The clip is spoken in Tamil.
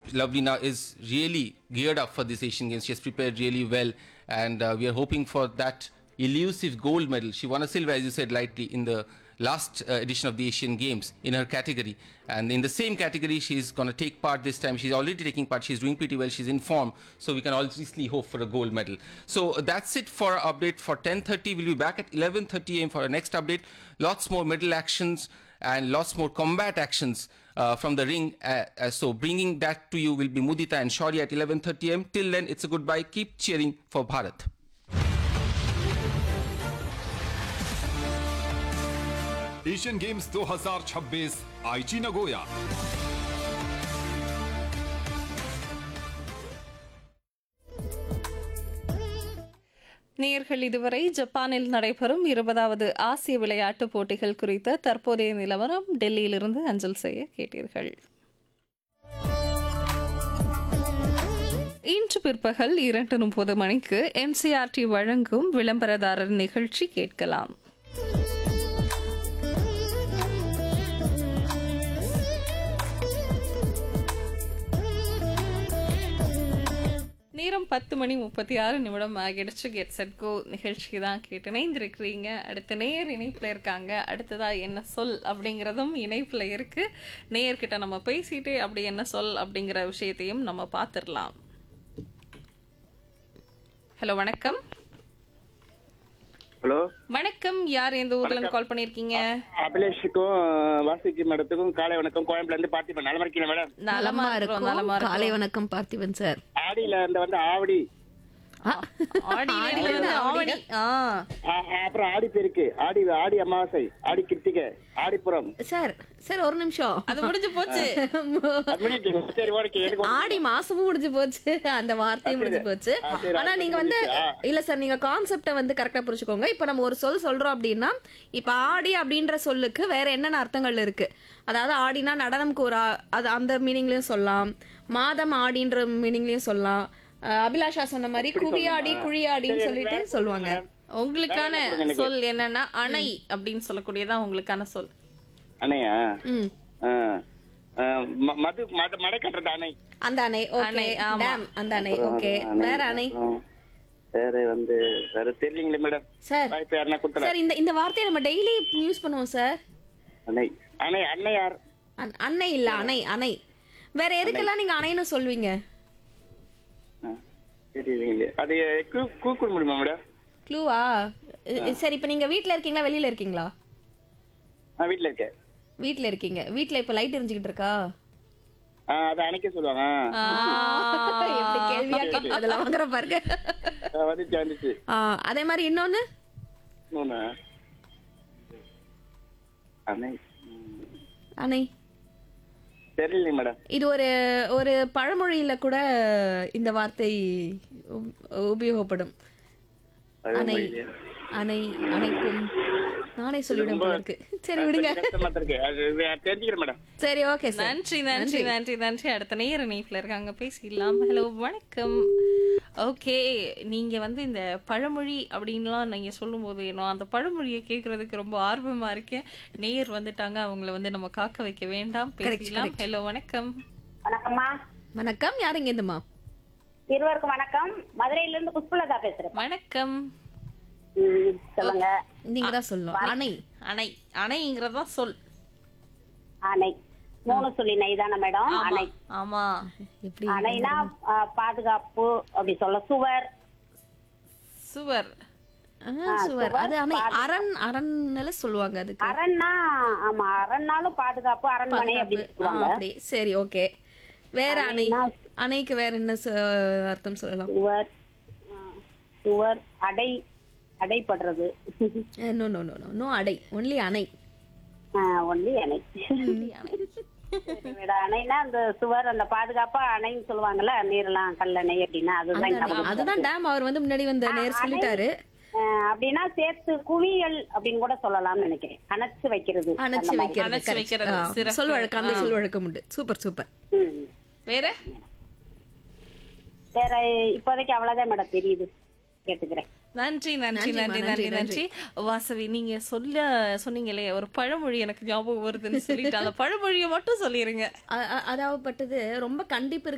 Lavlina is really geared up for this Asian Games. She has prepared really well, and uh, we are hoping for that elusive gold medal. She won a silver, as you said lightly, in the last uh, edition of the Asian Games in her category. And in the same category, she's going to take part this time. She's already taking part. She's doing pretty well. She's in form. So we can obviously hope for a gold medal. So that's it for our update for 10.30. We'll be back at 11.30 am for our next update. Lots more medal actions and lots more combat actions uh, from the ring. Uh, uh, so bringing that to you will be Mudita and Shauri at 11.30 am. Till then, it's a goodbye. Keep cheering for Bharat. Asian Games 2026 Aichi Nagoya நேயர்கள் இதுவரை ஜப்பானில் நடைபெறும் இருபதாவது ஆசிய விளையாட்டுப் போட்டிகள் குறித்த தற்போதைய நிலவரம் டெல்லியிலிருந்து அஞ்சல் செய்ய கேட்டீர்கள் இன்று பிற்பகல் இரண்டு முப்பது மணிக்கு என்சிஆர்டி வழங்கும் விளம்பரதாரர் நிகழ்ச்சி கேட்கலாம் நேரம் பத்து மணி முப்பத்தி ஆறு நிமிடம் ஆகிடுச்சு கெட் செட் கோ நிகழ்ச்சி தான் கேட்டு இணைந்திருக்கிறீங்க அடுத்த நேர் இணைப்பில் இருக்காங்க அடுத்ததா என்ன சொல் அப்படிங்கிறதும் இணைப்பில் இருக்கு நேயர்கிட்ட நம்ம பேசிட்டு அப்படி என்ன சொல் அப்படிங்கிற விஷயத்தையும் நம்ம பார்த்துடலாம் ஹலோ வணக்கம் ஹலோ வணக்கம் யார் எந்த ஊர்ல இருந்து கால் பண்ணிருக்கீங்க அபிலேஷுக்கும் வாசுகி மேடத்துக்கும் காலை வணக்கம் கோயம்புல இருந்து பார்த்திபன் நலமா இருக்கீங்க மேடம் நலமா இருக்கிறோம் நலமா காலை இருக்கிறோம் வணக்கம் பார்த்திபன் சார் ஆடியில இந்த வந்து ஆவடி ஆடி வெடியில இருந்து ஆவணி ஆ ஆ- ஆ, அப்புறம் ஆடி பெருக்கு ஆடி ஆடி அமாவாசை ஆடி கிருத்திகை ஆடிப்புறம் சார் சார் ஒரு நிமிஷம் அது முடிஞ்சு போச்சு அது பண்ணிட்டீங்க. சரி ஓகே எனக்கு ஒரு- ஆடி மாசமும் முடிஞ்சு போச்சு அந்த வார்த்தையும் முடிஞ்சு போச்சு ஆ, சரி, ஆனா அது நீங்க வந்து முடிஞ்சுச்சா? இல்ல சார் நீங்க கான்செப்ட வந்து கரெக்டா புரிச்சுக்கோங்க இப்ப நம்ம ஒரு சொல் சொல்றோம் அப்படின்னா இப்ப ஆடி அப்படின்ற சொல்லுக்கு வேற என்னென்ன அர்த்தங்கள் இருக்கு அதாவது ஆடினா நடனம்க்கு ஒரு ஆ- அது அந்த மீனிங்லயும் சொல்லலாம் மாதம் ஆடின்ற மீனிங்லயும் சொல்லலாம் அஹ் அபிலாஷா சொன்ன மாதிரி குவியாடி குழியாடின்னு சொல்லிட்டு சொல்லுவாங்க உங்களுக்கான சொல் என்னன்னா அணை அப்படின்னு சொல்லக்கூடியதான் உங்களுக்கான சொல் அணையா ம் ஆ. ஆ, ம- மது மத மடை கட்டுறது அணை அந்த அணை ஓகே அணை, ஆமா. டேம் அந்த அணை ஓகே அணை. வேற அணை அப்புறம் வேற வந்து வேற தெரியலீங்களே மேடம் சார் வாய்ப்பு யாருன்னா கொடுத்தல சார் இந்த இந்த வார்த்தையை நம்ம டெய்லி யூஸ் பண்ணுவோம் சார் அணை அணை அன்னையார் அண்- அணை இல்ல அணை அணை வேற எதுக்கெல்லாம் நீங்க அணைன்னு சொல்வீங்க ஆ, தெரியலீங்களே அது கூ- கூப்பிட முடியுமா மேடம் க்ளூவா சரி இப்போ நீங்க வீட்ல இருக்கீங்களா வெளியில இருக்கீங்களா நான் வீட்டுல இருக்கேன் வீட்ல இருக்கீங்க வீட்ல இப்ப லைட் எரிஞ்சுக்கிட்டு இருக்கா ஆ, அதை அணைக்க சொல்லுவாங்க எப்படி கேள்வியா கேட்க அதெல்லாம் வாங்குற பாருங்க ஆ, வந்துச்சு வந்துச்சு ஆ, அதே மாதிரி இன்னொன்னு இன்னொன்னு அணை ம், அணை தெரியலைங்க மேடம் இது ஒரு ஒரு பழமொழியில கூட இந்த வார்த்தை உப- உபயோகப்படும் அணை அணை அணைக்கும் நானே சொல்லிவிடும் போல இருக்கு சரி விடுங்க கஷ்டமா தான் இருக்கு அது அது தெரிஞ்சுக்கிறேன் மேடம் சரி ஓகே சார் நன்றி நன்றி நன்றி நன்றி அடுத்த நேர நீட்ல இருக்காங்க பேசிடலாம் ஹலோ வணக்கம் ஓகே நீங்க வந்து இந்த பழமொழி அப்படின்லாம் நீங்க சொல்லும்போது ஏனோ அந்த பழமொழியை கேட்கறதுக்கு ரொம்ப ஆர்வமா இருக்கேன் நேர் வந்துட்டாங்க அவங்கள வந்து நம்ம காக்க வைக்க வேண்டாம் பேசிடலாம் ஹலோ வணக்கம் வணக்கம்மா வணக்கம் யாருங்க இந்தம்மா இருவருக்கும் வணக்கம் மதுரையில இருந்து புஷ்பலதா பேசுறேன் வணக்கம் ம், சொல்லுங்க நீங்க தான் சொல்லணும் அணை அணை அணைங்கிறதா சொல் அணை மூணு சொல்லி நெய் தானே மேடம் ஆமா அணை ஆமா எப்படி அணைனா ஆ, பாதுகாப்பு அப்படி சொல்ல சுவர் சுவர் ஆ, சுவர் அது அணை அரண் அரண்ல சொல்லுவாங்க அதுக்கு அரண்னா ஆமா அரண்னாலும் பாதுகாப்பு அரண்மனை பாதுகாப்பு. அப்படின்னு ஆ, சொல்லுவாங்க அப்படி சரி ஓகே வேற அணை அணைக்கு வேற என்ன ச- அர்த்தம் சொல்லலாம் சுவர் ஆ, சுவர் அடை அடைப்படுறது no no no no no அடை ஒன்லி அணை ஒன்லி அணை சரி, மேடம். அணைனா அந்த சுவர் அந்த பாதுகாப்பா அணைன்னு சொல்லுவாங்கல்ல நீர்லாம் கல்லணை அப்படின்னா அதுதான் அதுதான் ஞாபகம் அதுதான் டேம் அவர் வந்து முன்னாடி வந்த நேர் சொல்லிட்டாரு அஹ் அப்படின்னா சேர்த்து குவியல் அப்படின்னு கூட சொல்லலாம்னு நினைக்கிறேன் அணைச்சு வைக்கிறது அணைச்சு அந்த மாதிரி. வைக்கிறது அணைச்சு correct. வைக்கிறது, ஆ, சிறப்பு. சொல் வழக்கம் அந்த சொல் வழக்கம் உண்டு சூப்பர் சூப்பர் ம். வேற வேற இப்போதைக்கு அவ்வளவுதான் மேடம் தெரியுது கேட்டுக்கிறேன் நன்றி நன்றி நன்றி நன்றி நன்றி வாசவி நீங்க சொல்ல சொன்னீங்களே ஒரு பழமொழி எனக்கு ஞாபகம் வருதுன்னு சொல்லிட்டு அந்த பழமொழியை மட்டும் சொல்லிருங்க அ- அ- அதாவப்பட்டது ரொம்ப கண்டிப்பு